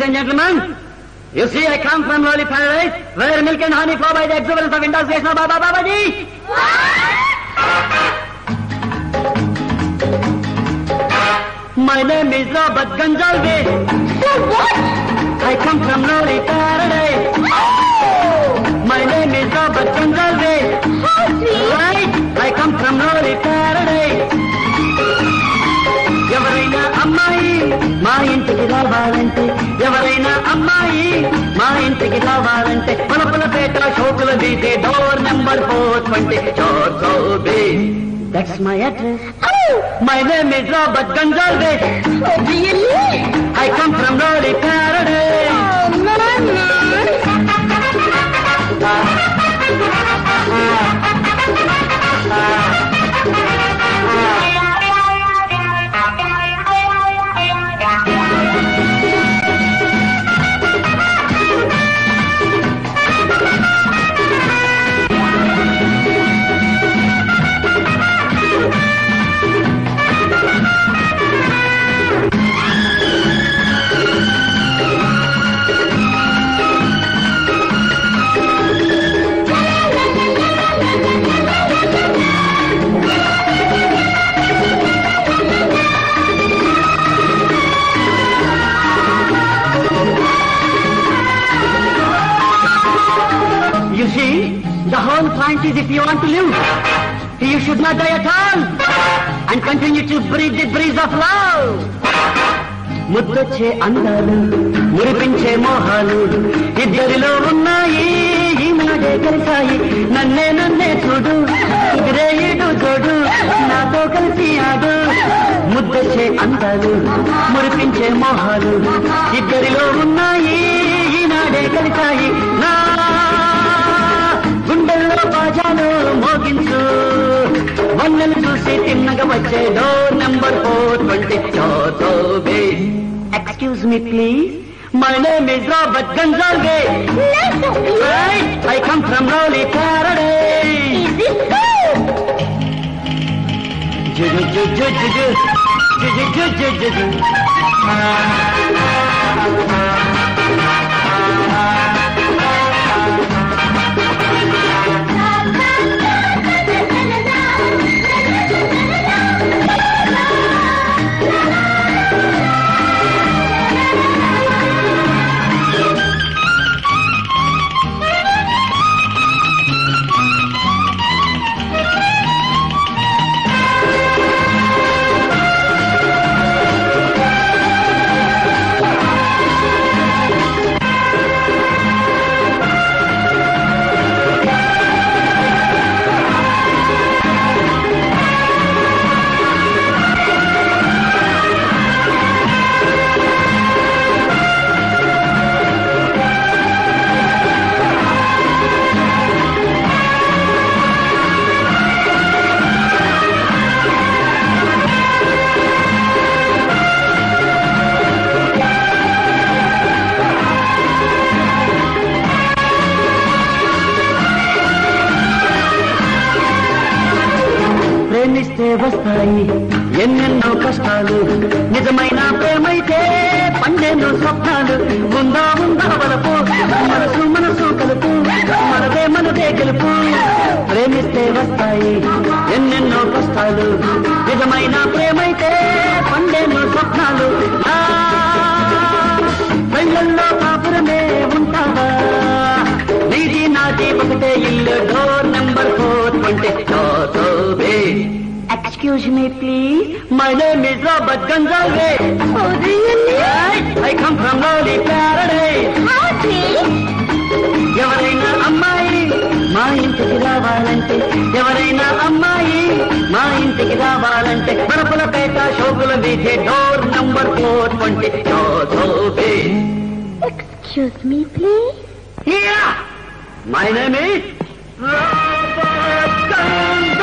and gentlemen, you see I come from Loli Paradise, where milk and honey flow by the exuberance of intoxication of Baba Babaji. My name is Robert Gonzalez. So what? I come from Loli Paradise. My name is Robert Gonzalez. How sweet. Right? I come from Loli Paradise. ఎవరైనా అమ్మాయి మా ఇంటికి రావాలంటే ఎవరైనా అమ్మాయి మా ఇంటికి రావాలంటే పలపలపేట షోకుల బీటే డోర్ నెంబర్ ఫోర్ ట్వంటీ చోర్ so be that's my address Oh, my name is Robert Gonsalves oh, really? I come from lovely paradise Oh, Mama. You see, the whole point is if you want to live, you should not die at all and continue to breathe the breeze of love. ముద్దొచ్చే అందాలు మురిపించే మోహాలు ఇద్దరిలో ఉన్నాయి ఈనాడే కలిసాయి నన్నే నన్నే చూడు ఇదిరే ఇటు చూడు నాతో కలిసి ఆడు ముద్దొచ్చే అందాలు మురిపించే మోహాలు ఇద్దరిలో ఉన్నాయి ఈనాడే కలిసాయి నా గుండెల్లో బాజాలు మోగించు వన్నెలు చూసి తిన్నగా వచ్చే డోర్ నెంబర్ ఫోర్ ట్వంటీ చోబే excuse me please my name is Robert Gonsalves Let us be. I come from lovely paradise Is it so? జు జు జు జు జు జు జు జు జు జు జు జు ప్రేమిస్తే వస్తాయి ఎన్నెన్నో కష్టాలు నిజమైన ప్రేమైతే పండెన్నో స్వప్నాలు ఉందా ఉందా వలపు మనసు మనసు కలుపు మనదే మనదే గెలుపు ప్రేమిస్తే వస్తాయి ఎన్నెన్నో కష్టాలు నిజమైన ప్రేమైతే పండెన్నో స్వప్నాలు ఆ, పెళ్ళల్లో కాపురమే ఉంటావా నీది నాది ఒకటే ఇల్లు door number four twenty excuse me please my name is Robert Gonsalves Oh, really? I come from lovely paradise How sweet. ఎవరైనా అమ్మాయి మా ఇంటికి రావాలంటే ఎవరైనా అమ్మాయి మా ఇంటికి రావాలంటే పరపులపేట షోకుల వీధి door number four twenty Excuse me, please. My name is Robert